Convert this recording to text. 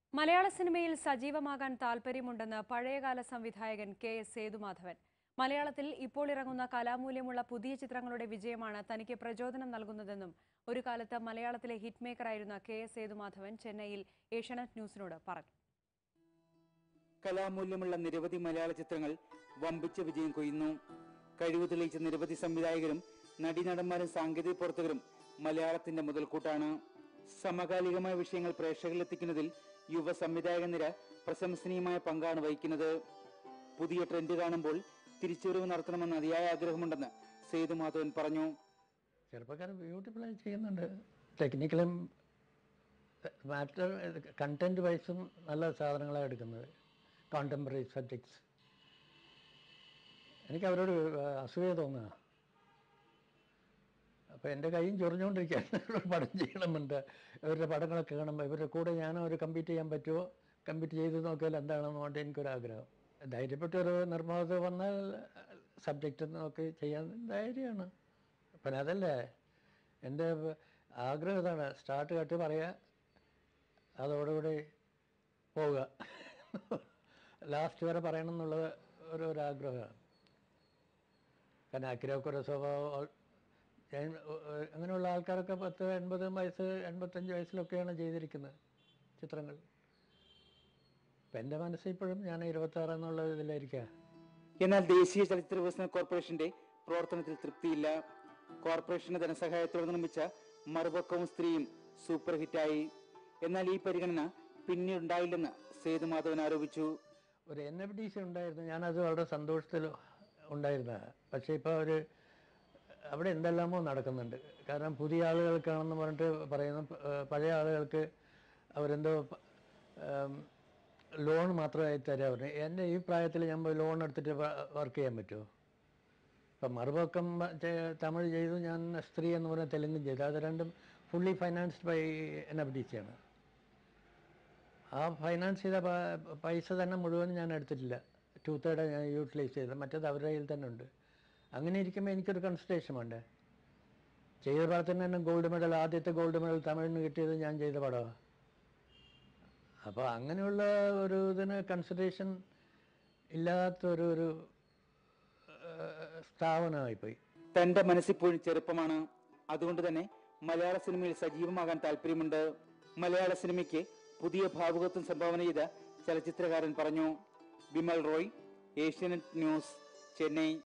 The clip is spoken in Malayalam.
മലയാള സിനിമയിൽ സജീവമാകാൻ താൽപ്പര്യമുണ്ടെന്ന് പഴയകാല സംവിധായകൻ കെ എസ് സേതുമാധവൻ മലയാളത്തിൽ ഇപ്പോൾ ഇറങ്ങുന്ന കലാമൂല്യമുള്ള പുതിയ ചിത്രങ്ങളുടെ വിജയമാണ് തനിക്ക് പ്രചോദനം നൽകുന്നതെന്നും ഒരു കാലത്ത് മലയാളത്തിലെ ഹിറ്റ് മേക്കറായിരുന്ന കെ എസ് സേതുമാധവൻ ചെന്നൈയിൽ ഏഷ്യാനെറ്റ് ന്യൂസിനോട് പറഞ്ഞു കലാമൂല്യമുള്ള നിരവധി മലയാള ചിത്രങ്ങൾ വമ്പിച്ച വിജയം കൊയ്യുന്നു കഴിവ് തെളിയിച്ച നിരവധി സംവിധായകരും നടീനടന്മാരും സാങ്കേതിക പ്രവർത്തകരും മലയാളത്തിന്റെ മുതൽക്കൂട്ടാണ് സമകാലികമായ വിഷയങ്ങൾ പ്രേക്ഷകരിലെത്തിക്കുന്നതിൽ യുവ സംവിധായക നിര പ്രശംസനീയമായ പങ്കാണ് വഹിക്കുന്നത് പുതിയ ട്രെൻഡ് കാണുമ്പോൾ തിരിച്ചുവരവ് നടത്തണമെന്ന് അതിയായ ആഗ്രഹമുണ്ടെന്ന് സേതുമാധവൻ പറഞ്ഞു ചെറുപ്പക്കാർ ബ്യൂട്ടിഫുള്ളായി ചെയ്യുന്നുണ്ട് ടെക്നിക്കലും മാറ്റർ കണ്ടന്റ് വൈസും നല്ല സാധനങ്ങളാണ് എടുക്കുന്നത് കോണ്ടംപററി സബ്ജക്ട്സ് എനിക്ക് അവരോട് അസൂയ തോന്നുക അപ്പോൾ എൻ്റെ കൈയും ചൊറിഞ്ഞുകൊണ്ടിരിക്കുകയാണ് പടം ചെയ്യണമെന്നുണ്ട് ഇവരുടെ പടങ്ങളൊക്കെ കാണുമ്പോൾ ഇവരുടെ കൂടെ ഞാനും ഒരു കമ്പീറ്റ് ചെയ്യാൻ പറ്റുമോ കമ്പീറ്റ് ചെയ്ത് നോക്കിയാൽ എന്താണെന്ന് കൊണ്ട് എനിക്കൊരാഗ്രഹം ധൈര്യപ്പെട്ട ഒരു നിർമ്മാതാവ് വന്നാൽ സബ്ജക്റ്റ് നോക്കി ചെയ്യാൻ ധൈര്യമാണ് പിന്നെ അതല്ലേ എൻ്റെ ആഗ്രഹം ഇതാണ് സ്റ്റാർട്ട് കട്ട് പറയുക അതോടുകൂടി പോവുക ലാസ്റ്റ് വരെ പറയണം എന്നുള്ളത് ഒരു ഒരു ആഗ്രഹമാണ് കാരണം അക്കിരോക്കൊരു സ്വഭാവം ഞാൻ അങ്ങനെയുള്ള ആൾക്കാരൊക്കെ പത്ത് എൺപത് വയസ്സ് എൺപത്തഞ്ച് വയസ്സിലൊക്കെയാണ് ചെയ്തിരിക്കുന്നത് ചിത്രങ്ങൾ അപ്പം എൻ്റെ മനസ്സിൽ ഇപ്പോഴും ഞാൻ ഇരുപത്താറ് എന്നുള്ള ഇതിലായിരിക്കുക എന്നാൽ ദേശീയ ചലച്ചിത്ര വികസന കോർപ്പറേഷന്റെ പ്രവർത്തനത്തിൽ തൃപ്തിയില്ല കോർപ്പറേഷന്റെ ധനസഹായത്തോടെ നിർമ്മിച്ച മറുപക്കവും സ്ത്രീയും സൂപ്പർ ഹിറ്റായി എന്നാൽ ഈ പരിഗണന പിന്നീടുണ്ടായില്ലെന്ന് സേതുമാധവൻ ആരോപിച്ചു ഒരു എൻ എഫ് ഡി സി ഉണ്ടായിരുന്നു ഞാനത് വളരെ സന്തോഷത്തിൽ ഉണ്ടായിരുന്നതാണ് പക്ഷേ ഇപ്പോൾ ഒരു അവിടെ എന്തെല്ലാമോ നടക്കുന്നുണ്ട് കാരണം പുതിയ ആളുകൾക്കാണെന്ന് പറഞ്ഞിട്ട് പറയുന്നു പ- പഴയ ആളുകൾക്ക് അവരെന്തോ ലോൺ മാത്രമായി തരാൻ പറഞ്ഞു എൻ്റെ ഈ പ്രായത്തിൽ ഞാൻ പോയി ലോൺ എടുത്തിട്ട് വർക്ക് ചെയ്യാൻ പറ്റുമോ ഇപ്പം മറുപക്കം ചെ- തമിഴ് ചെയ്തു ഞാൻ സ്ത്രീ എന്ന് പറഞ്ഞ തെലുങ്കും ചെയ്തു അത് രണ്ടും fully financed by N F D C ആണ് ആ ഫൈനാൻസ് ചെയ്ത പ- പൈസ തന്നെ മുഴുവൻ ഞാൻ എടുത്തിട്ടില്ല ടു തേർഡ് ഞാൻ യൂട്ടിലൈസ് ചെയ്തത് മറ്റേത് അവരുടെ കയ്യിൽ തന്നെ ഉണ്ട് അങ്ങനെ ഇരിക്കുമ്പോൾ എനിക്കൊരു കൺസിഡറേഷൻ വേണ്ടേ ചെയ്ത പടത്തിന് തന്നെ ഗോൾഡ് മെഡൽ ആദ്യത്തെ ഗോൾഡ് മെഡൽ തമിഴിന് കിട്ടിയത് ഞാൻ ചെയ്ത പടമാണ് അപ്പോൾ അങ്ങനെയുള്ള ഒരു ഇതിന് കൺസിഡറേഷൻ ഇല്ലാത്തൊരു ഒരു ഏഹ്, സ്ഥാപനമായിപ്പോയി തന്റെ മനസ്സിപ്പോഴും ചെറുപ്പമാണ് അതുകൊണ്ട് തന്നെ മലയാള സിനിമയിൽ സജീവമാകാൻ താല്പര്യമുണ്ട് മലയാള സിനിമയ്ക്ക് പുതിയ ഭാവുകത്വം സംഭാവന ചെയ്ത ചലച്ചിത്രകാരൻ പറഞ്ഞു വിമൽ റോയ് ഏഷ്യാനെറ്റ് ന്യൂസ് ചെന്നൈ